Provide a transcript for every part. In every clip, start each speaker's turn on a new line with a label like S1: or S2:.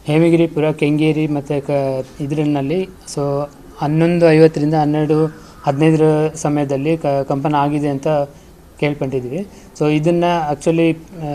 S1: ಹೇಮಗಿರಿಪುರ ಕೆಂಗೇರಿ ಮತ್ತು ಕ ಇದರಲ್ಲಿ ಸೊ ಹನ್ನೊಂದು ಐವತ್ತರಿಂದ ಹನ್ನೆರಡು ಹದಿನೈದರ ಸಮಯದಲ್ಲಿ ಕ ಕಂಪನ ಆಗಿದೆ ಅಂತ ಕೇಳ್ಪಟ್ಟಿದ್ವಿ ಸೊ ಇದನ್ನು actually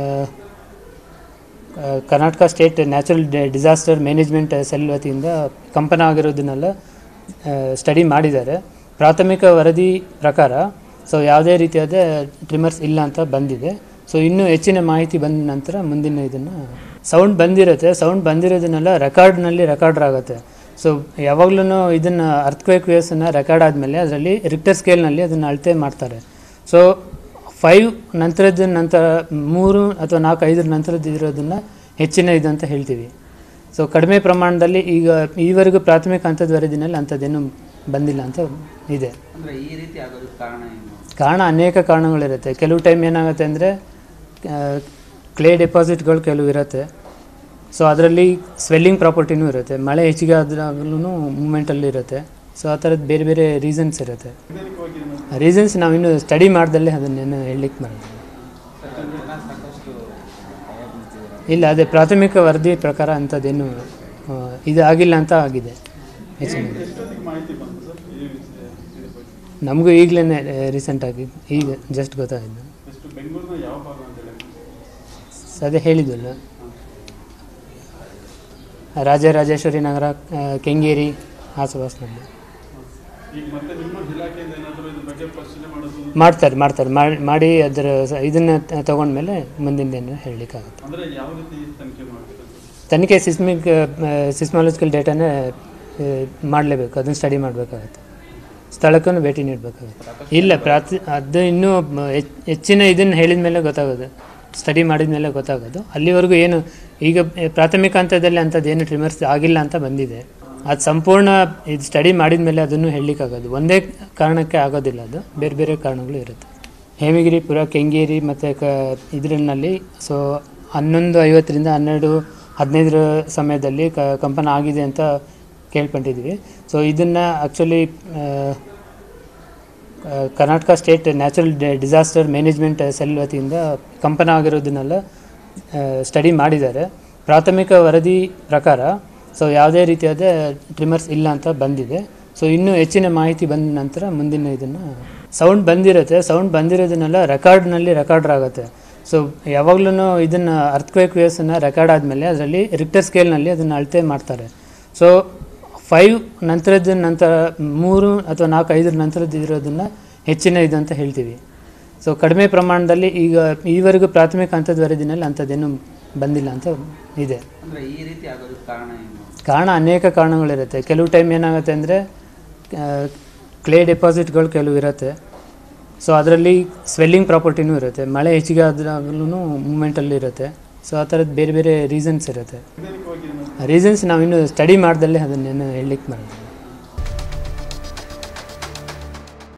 S1: Karnataka state natural disaster management cell ವತಿಯಿಂದ ಕಂಪನ ಆಗಿರೋದನ್ನೆಲ್ಲ ಸ್ಟಡಿ ಮಾಡಿದ್ದಾರೆ ಪ್ರಾಥಮಿಕ ವರದಿ ಪ್ರಕಾರ ಸೊ ಯಾವುದೇ ರೀತಿಯಾದ ಟ್ರಿಮರ್ಸ್ ಇಲ್ಲ ಅಂತ ಬಂದಿದೆ ಸೊ ಇನ್ನೂ ಹೆಚ್ಚಿನ ಮಾಹಿತಿ ಬಂದ ನಂತರ ಮುಂದಿನ ಇದನ್ನು ಸೌಂಡ್ ಬಂದಿರುತ್ತೆ ಸೌಂಡ್ ಬಂದಿರೋದನ್ನೆಲ್ಲ ರೆಕಾರ್ಡ್ನಲ್ಲಿ ರೆಕಾರ್ಡರ್ ಆಗುತ್ತೆ ಸೊ ಯಾವಾಗಲೂ ಇದನ್ನು ಅರ್ಥಕ್ವೇಕ್ ವೇವ್ಸನ್ನು ರೆಕಾರ್ಡ್ ಆದಮೇಲೆ ಅದರಲ್ಲಿ ರಿಕ್ಟರ್ ಸ್ಕೇಲ್ನಲ್ಲಿ ಅದನ್ನು ಅಳತೆ ಮಾಡ್ತಾರೆ ಸೊ ಫೈವ್ ನಂತರದ ನಂತರ ಮೂರು ಅಥವಾ ನಾಲ್ಕು ಐದರ ನಂತರದ್ದು ಇರೋದನ್ನು ಹೆಚ್ಚಿನ ಇದು ಅಂತ ಹೇಳ್ತೀವಿ ಸೊ ಕಡಿಮೆ ಪ್ರಮಾಣದಲ್ಲಿ ಈಗ ಈವರೆಗೂ ಪ್ರಾಥಮಿಕ ಹಂತದ ವರದಿನಲ್ಲಿ ಅಂಥದ್ದೇನು ಬಂದಿಲ್ಲ ಅಂತ ಇದೆ
S2: ಅಂದ್ರೆ ಈ ರೀತಿ ಆಗೋದಕ್ಕೆ ಕಾರಣ ಏನು
S1: ಕಾರಣ ಅನೇಕ ಕಾರಣಗಳಿರುತ್ತೆ ಕೆಲವು ಟೈಮ್ ಏನಾಗುತ್ತೆ ಅಂದರೆ ಕ್ಲೇ ಡೆಪಾಸಿಟ್ಗಳು ಕೆಲವು ಇರುತ್ತೆ ಸೊ ಅದರಲ್ಲಿ ಸ್ವೆಲ್ಲಿಂಗ್ ಪ್ರಾಪರ್ಟಿನೂ ಇರುತ್ತೆ ಮಳೆ ಹೆಚ್ಚಿಗೆ ಆದಾಗಲೂ ಮೂಮೆಂಟಲ್ಲಿ ಇರುತ್ತೆ ಸೊ ಆ ಥರದ್ದು ಬೇರೆ ಬೇರೆ ರೀಸನ್ಸ್ ಇರುತ್ತೆ ರೀಸನ್ಸ್ ನಾವಿನ್ನು ಸ್ಟಡಿ ಮಾಡ್ದಲ್ಲೇ ಅದನ್ನೇನು ಹೇಳಲಿಕ್ಕೆ ಬರೋದು
S2: ಸರ್ ಜನ ಸಾಕಷ್ಟು ಭಯ ಬೀಳ್ತಿದ್ದಾರೆ
S1: ಇಲ್ಲ ಅದೇ ಪ್ರಾಥಮಿಕ ವರದಿ ಪ್ರಕಾರ ಅಂಥದ್ದೇನು ಆ, ಇದು ಆಗಿಲ್ಲ ಅಂತ ಆಗಿದೆ ಹೆಚ್ಚಿನ ನಮಗೂ ಈಗಲೇ ರೀಸೆಂಟಾಗಿ ಈಗ ಜಸ್ಟ್ ಗೊತ್ತಾಗಿದ್ದು
S3: ಎಷ್ಟು ಬೆಂಗಳೂರಿನ ಯಾವ ಭಾಗ ಅಂತ ಹೇಳಿ
S1: ಸೊ ಅದೇ ಹೇಳಿದ್ವಲ್ಲ ರಾಜರಾಜೇಶ್ವರಿ ನಗರ ಆ, ಕೆಂಗೇರಿ ಆಸುಪಾಸಿನಲ್ಲಿ
S3: ಈಗ ಮತ್ತೆ ನಿಮ್ಮ ಇಲಾಖೆಯಿಂದ ಏನಾದರೂ ಇದ್ರ ಬಗ್ಗೆ ಪರಿಶೀಲನೆ ಮಾಡೋದು
S1: ಮಾಡ್ತಾರೆ ಮಾಡ್ತಾರೆ ಮಾಡಿ- ಮಾಡಿ ಅದರ ಸ- ಇದನ್ನು ತಗೊಂಡ್ಮೇಲೆ ಮುಂದಿನ ಏನು ಹೇಳಲಿಕ್ಕಾಗುತ್ತೆ
S3: ಅಂದ್ರೆ ಯಾವ ರೀತಿ ತನಿಖೆ ಮಾಡ್ತೀರಾ ಸರ್?
S1: ತನಿಖೆ ಸಿಸ್ಮಿಕ್ ಸಿಸ್ಮಾಲಜಿಕಲ್ ಡೇಟಾನೇ ಮಾಡಲೇಬೇಕು ಅದನ್ನು ಸ್ಟಡಿ ಮಾಡಬೇಕಾಗತ್ತೆ ಸ್ಥಳಕ್ಕೂ ಭೇಟಿ ನೀಡಬೇಕಾಗುತ್ತೆ ಇಲ್ಲ ಪ್ರಾತಿ ಅದು ಇನ್ನೂ ಮ- ಹೆಚ್- ಹೆಚ್ಚಿನ ಇದನ್ನು ಹೇಳಿದ ಮೇಲೆ ಗೊತ್ತಾಗೋದು ಸ್ಟಡಿ ಮಾಡಿದ ಮೇಲೆ ಗೊತ್ತಾಗೋದು ಅಲ್ಲಿವರೆಗೂ ಏನು ಈಗ ಪ್ರಾಥಮಿಕ ಹಂತದಲ್ಲಿ ಅಂಥದ್ದು ಏನು ಟ್ರಿಮರ್ಸ್ ಆಗಿಲ್ಲ ಅಂತ ಬಂದಿದೆ ಅದು ಸಂಪೂರ್ಣ ಇದು ಸ್ಟಡಿ ಮಾಡಿದ ಮೇಲೆ ಅದನ್ನು ಹೇಳಲಿಕ್ಕಾಗೋದು ಒಂದೇ ಕಾರಣಕ್ಕೆ ಆಗೋದಿಲ್ಲ ಅದು ಬೇರೆ ಬೇರೆ ಕಾರಣಗಳು ಇರುತ್ತೆ ಹೇಮಗಿರಿಪುರ ಕೆಂಗೇರಿ ಮತ್ತು ಕ ಇದರಲ್ಲಿ ಸೊ ಹನ್ನೊಂದು ಐವತ್ತರಿಂದ ಹನ್ನೆರಡು ಹದಿನೈದರ ಸಮಯದಲ್ಲಿ ಕ ಕಂಪನ ಆಗಿದೆ ಅಂತ ಕೇಳ್ಪಟ್ಟಿದ್ವಿ ಸೊ ಇದನ್ನು actually Karnataka state natural disaster management cell ವತಿಯಿಂದ ಕಂಪನ ಆಗಿರೋದನ್ನೆಲ್ಲ ಸ್ಟಡಿ ಮಾಡಿದ್ದಾರೆ ಪ್ರಾಥಮಿಕ ವರದಿ ಪ್ರಕಾರ ಸೊ ಯಾವುದೇ ರೀತಿಯಾದ ಟ್ರಿಮರ್ಸ್ ಇಲ್ಲ ಅಂತ ಬಂದಿದೆ ಸೊ ಇನ್ನೂ ಹೆಚ್ಚಿನ ಮಾಹಿತಿ ಬಂದ ನಂತರ ಮುಂದಿನ ಇದನ್ನು ಸೌಂಡ್ ಬಂದಿರುತ್ತೆ ಸೌಂಡ್ ಬಂದಿರೋದನ್ನೆಲ್ಲ ರೆಕಾರ್ಡ್ನಲ್ಲಿ ರೆಕಾರ್ಡರ್ ಆಗುತ್ತೆ ಸೊ ಯಾವಾಗಲೂ ಇದನ್ನು ಅರ್ಥಕ್ವೇಕ್ ವೇವ್ಸನ್ನು ರೆಕಾರ್ಡ್ ಆದಮೇಲೆ ಅದರಲ್ಲಿ ರಿಕ್ಟರ್ ಸ್ಕೇಲ್ನಲ್ಲಿ ಅದನ್ನು ಅಳತೆ ಮಾಡ್ತಾರೆ ಸೊ ಫೈವ್ ನಂತರದ ನಂತರ ಮೂರು ಅಥವಾ ನಾಲ್ಕು ಐದರ ನಂತರದ್ದು ಇರೋದನ್ನು ಹೆಚ್ಚಿನ ಇದು ಅಂತ ಹೇಳ್ತೀವಿ ಸೊ ಕಡಿಮೆ ಪ್ರಮಾಣದಲ್ಲಿ ಈಗ ಈವರೆಗೂ ಪ್ರಾಥಮಿಕ ಹಂತದ ವರದಿನಲ್ಲಿ ಅಂಥದ್ದೇನು ಬಂದಿಲ್ಲ ಅಂತ ಇದೆ
S2: ಅಂದ್ರೆ ಈ ರೀತಿ ಆಗೋದಕ್ಕೆ ಕಾರಣ ಏನು
S1: ಕಾರಣ ಅನೇಕ ಕಾರಣಗಳಿರುತ್ತೆ ಕೆಲವು ಟೈಮ್ ಏನಾಗುತ್ತೆ ಅಂದರೆ ಕ್ಲೇ ಡೆಪಾಸಿಟ್ಗಳು ಕೆಲವು ಇರುತ್ತೆ ಸೊ ಅದರಲ್ಲಿ ಸ್ವೆಲ್ಲಿಂಗ್ ಪ್ರಾಪರ್ಟಿನೂ ಇರುತ್ತೆ ಮಳೆ ಹೆಚ್ಚಿಗೆ ಆದಾಗಲೂ ಮೂಮೆಂಟಲ್ಲಿ ಇರುತ್ತೆ ಸೊ ಆ ಥರದ್ದು ಬೇರೆ ಬೇರೆ ರೀಸನ್ಸ್ ಇರುತ್ತೆ
S3: ವೈಜ್ಞಾನಿಕವಾಗಿ ಏನು
S1: ರೀಸನ್ಸ್ ನಾವಿನ್ನು ಸ್ಟಡಿ ಮಾಡ್ದಲ್ಲೇ ಅದನ್ನೇನು ಹೇಳಲಿಕ್ಕೆ ಬರೋದು